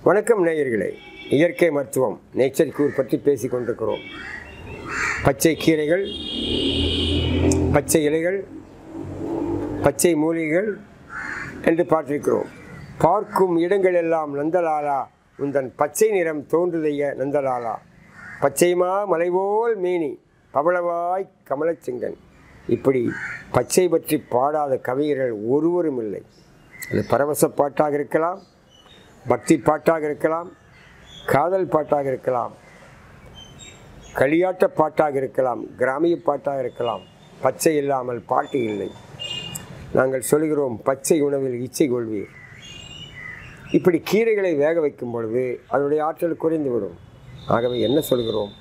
வணக்கம் நேயர்களே இயற்கை மருத்துவம் நேச்சர் கியூர் பற்றி பேசிக் கொண்டிருக்கிறோம் பச்சை கீரைகள் பச்சை இலைகள் பச்சை மூலிகைகள் என்று பார்த்திருக்கிறோம் பார்க்கும் இடங்கள் எல்லாம் நந்தலாலா உந்தன் பச்சை நிறம் தோன்றுதைய நந்தலாலா பச்சைமா மலைபோல் மேனி பவளவாய் கமலச்சிங்கன் இப்படி பச்சை பற்றி பாடாத கவிஞர்கள் ஒருவரும் இல்லை அது பரவச பாட்டாக இருக்கலாம் பக்தி பாட்டாக இருக்கலாம் காதல் பாட்டாக இருக்கலாம் களியாட்ட பாட்டாக இருக்கலாம் கிராமிய பாட்டாக இருக்கலாம் பச்சை இல்லாமல் பாட்டு இல்லை நாங்கள் சொல்கிறோம் பச்சை உணவில் இச்சை கொள்வீர் இப்படி கீரைகளை வேக வைக்கும் பொழுது அதனுடைய ஆற்றல் குறைந்துவிடும் ஆகவே என்ன சொல்கிறோம்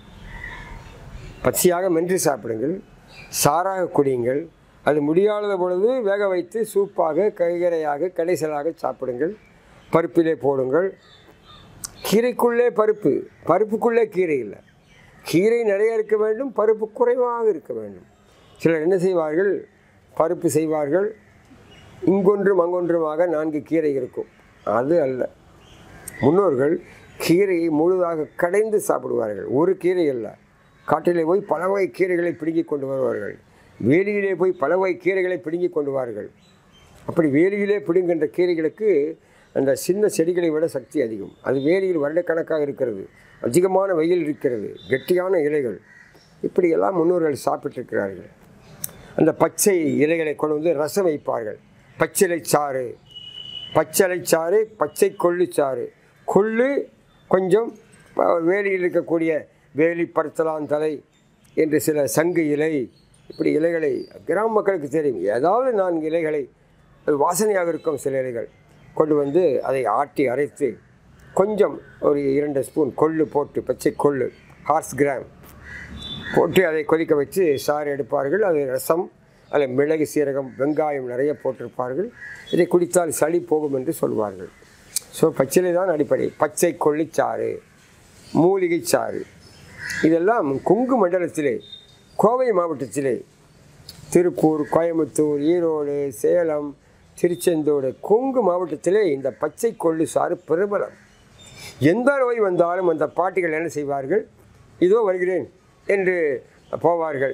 பச்சையாக மென்று சாப்பிடுங்கள் சாராக குடியுங்கள் அது முடியாத பொழுது வேக வைத்து சூப்பாக கைகரையாக கடைசலாக சாப்பிடுங்கள் பருப்பிலே போடுங்கள் கீரைக்குள்ளே பருப்பு பருப்புக்குள்ளே கீரை இல்லை கீரை நிறைய இருக்க வேண்டும் பருப்பு குறைவாக இருக்க வேண்டும் சிலர் என்ன செய்வார்கள் பருப்பு செய்வார்கள் இங்கொன்றும் அங்கொன்றுமாக நான்கு கீரை இருக்கும் அது அல்ல முன்னோர்கள் கீரையை முழுதாக கடைந்து சாப்பிடுவார்கள் ஒரு கீரை அல்ல காட்டிலே போய் பல வகை கீரைகளை பிடுங்கி கொண்டு வருவார்கள் வேலியிலே போய் பல வகை கீரைகளை பிடுங்கி கொண்டு வார்கள் அப்படி வேலியிலே பிடுங்கின்ற கீரைகளுக்கு அந்த சின்ன செடிகளை விட சக்தி அதிகம் அது வேலியில் வருடக்கணக்காக இருக்கிறது அதிகமான வெயில் இருக்கிறது கெட்டியான இலைகள் இப்படியெல்லாம் முன்னோர்கள் சாப்பிட்டிருக்கிறார்கள் அந்த பச்சை இலைகளை கொண்டு வந்து ரசம் வைப்பார்கள் பச்சிலை சாறு பச்சளை சாறு பச்சை கொள்ளு சாறு கொள்ளு கொஞ்சம் ப- வேலியில் இருக்கக்கூடிய வேலி பருத்தலாந்தலை என்று சில சங்கு இலை இப்படி இலைகளை கிராம மக்களுக்கு தெரியும் ஏதாவது நான்கு இலைகளை அது வாசனையாக இருக்கும் சில இலைகள் கொண்டு வந்து அதை ஆட்டி அரைத்து கொஞ்சம் ஒரு இரண்டு ஸ்பூன் கொள்ளு போட்டு பச்சை கொள்ளு ஹார்ஸ் கிராம் போட்டு அதை கொதிக்க வச்சு சாறு எடுப்பார்கள் அது ரசம் அதில் மிளகு சீரகம் வெங்காயம் நிறைய போட்டிருப்பார்கள் இதை குடித்தால் சளி போகும் என்று சொல்வார்கள் ஸோ பச்சிலை தான் அடிப்படை பச்சை கொள்ளிச்சாறு மூலிகை சாறு இதெல்லாம் கொங்கு மண்டலத்திலே கோவை மாவட்டத்திலே திருப்பூர் கோயம்புத்தூர் ஈரோடு சேலம் திருச்செந்தூர் கொங்கு மாவட்டத்திலே இந்த பச்சை கொள்ளு சாறு பிரபலம் எந்த நோய் வந்தாலும் அந்த பாட்டிகள் என்ன செய்வார்கள் இதோ வருகிறேன் என்று போவார்கள்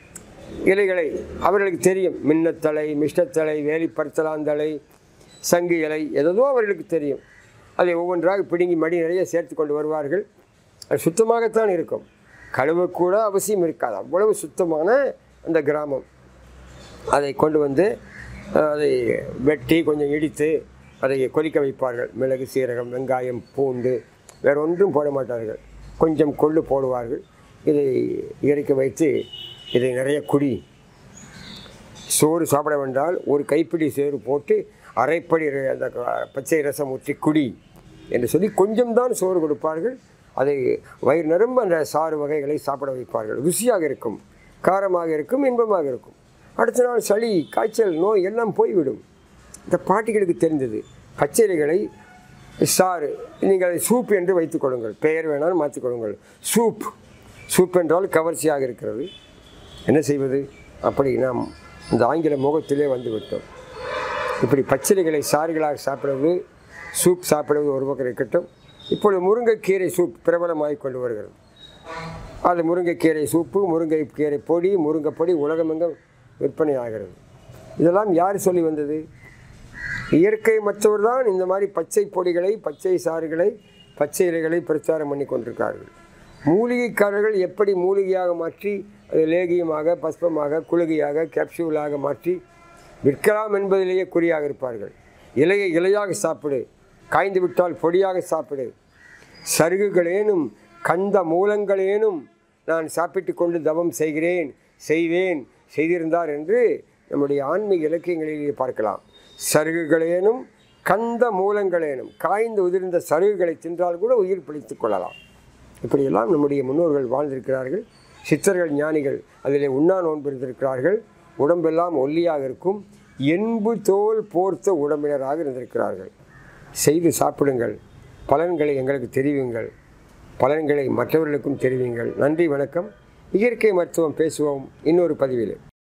இலைகளை அவர்களுக்கு தெரியும் மின்னத்தலை மிஷ்டத்தலை வேலிப்பருத்தலாந்தலை சங்கு இலை எதோ அவர்களுக்கு தெரியும் அதை ஒவ்வொன்றாக பிடுங்கி மடி நிறைய சேர்த்து கொண்டு வருவார்கள் அது சுத்தமாகத்தான் இருக்கும் கழுவக்கூட அவசியம் இருக்காது அவ்வளவு சுத்தமான அந்த கிராமம் அதை கொண்டு வந்து அஹ், அதை வெட்டி கொஞ்சம் இடித்து அதை கொதிக்க வைப்பார்கள் மிளகு சீரகம் வெங்காயம் பூண்டு வேற ஒன்றும் போட மாட்டார்கள் கொஞ்சம் கொள்ளு போடுவார்கள் இதை இறக்கி வைத்து இதை நிறைய குடி சோறு சாப்பிட வேண்டால் ஒரு கைப்பிடி சோறு போட்டு அரைப்படி ர- அந்த க- பச்சை ரசம் ஊற்றி குடி என்று சொல்லி கொஞ்சம் தான் சோறு கொடுப்பார்கள் அதை வயிறு நிரம்ப அந்த சாறு வகைகளை சாப்பிட வைப்பார்கள் ருசியாக இருக்கும் காரமாக இருக்கும் இன்பமாக இருக்கும் அடுத்த நாள் சளி காய்ச்சல் நோய் எல்லாம் போய்விடும் இந்த பாட்டிகளுக்கு தெரிந்தது பச்சை இலைகளை சாறு நீங்கள் அதை சூப் என்று வைத்துக் கொள்ளுங்கள் பெயர் வேணாலும் மாற்றிக் கொள்ளுங்கள் சூப் சூப் என்றால் கவர்ச்சியாக இருக்கிறது என்ன செய்வது அப்படி நாம் இந்த ஆங்கில முகத்திலே வந்து விட்டோம் இப்படி பச்சிலைகளை சாறுகளாக சாப்பிடுவது சூப் சாப்பிடுவது ஒரு பக்கம் இருக்கட்டும் இப்பொழுது முருங்கைக்கீரை சூப் பிரபலமாகிக் கொண்டு வருகிறது அது முருங்கைக்கீரை சூப்பு முருங்கைக்கீரை பொடி முருங்கை பொடி உலகமெங்கும் விற்பனை ஆகிறது இதெல்லாம் யார் சொல்லி வந்தது இயற்கை மற்றவர் தான் இந்த மாதிரி பச்சை பொடிகளை பச்சை சாறுகளை பச்சை இலைகளை பிரச்சாரம் பண்ணி கொண்டிருக்கிறார்கள் மூலிகைக்காரர்கள் எப்படி மூலிகையாக மாற்றி அது லேகியமாக பஸ்பமாக குளுகையாக கேப்சூலாக மாற்றி விற்கலாம் என்பதிலேயே குறியாக இருப்பார்கள் இலையை இலையாக சாப்பிடு காய்ந்து விட்டால் பொடியாக சாப்பிடு சருகுகளேனும் கந்த மூலங்களேனும் நான் சாப்பிட்டு கொண்டு தவம் செய்கிறேன் செய்வேன் செய்திருந்தார் என்று நம்முடைய ஆன்மீக இலக்கியங்களிலே பார்க்கலாம் சருகுகளேனும் கந்த மூலங்களேனும் காய்ந்து உதிர்ந்த சருகுகளை தின்றால் கூட உயிர் பிடித்துக் கொள்ளலாம் இப்படியெல்லாம் நம்முடைய முன்னோர்கள் வாழ்ந்திருக்கிறார்கள் சித்தர்கள் ஞானிகள் அதிலே உண்ணா நோன்பு இருந்திருக்கிறார்கள் உடம்பெல்லாம் ஒல்லியாக இருக்கும் என்பு தோல் போர்த்த உடம்பினராக இருந்திருக்கிறார்கள் செய்து சாப்பிடுங்கள் பலன்களை எங்களுக்கு தெரிவிங்கள் பலன்களை மற்றவர்களுக்கும் தெரிவிங்கள் நன்றி வணக்கம் இயற்கை மருத்துவம் பேசுவோம் இன்னொரு பதிவிலே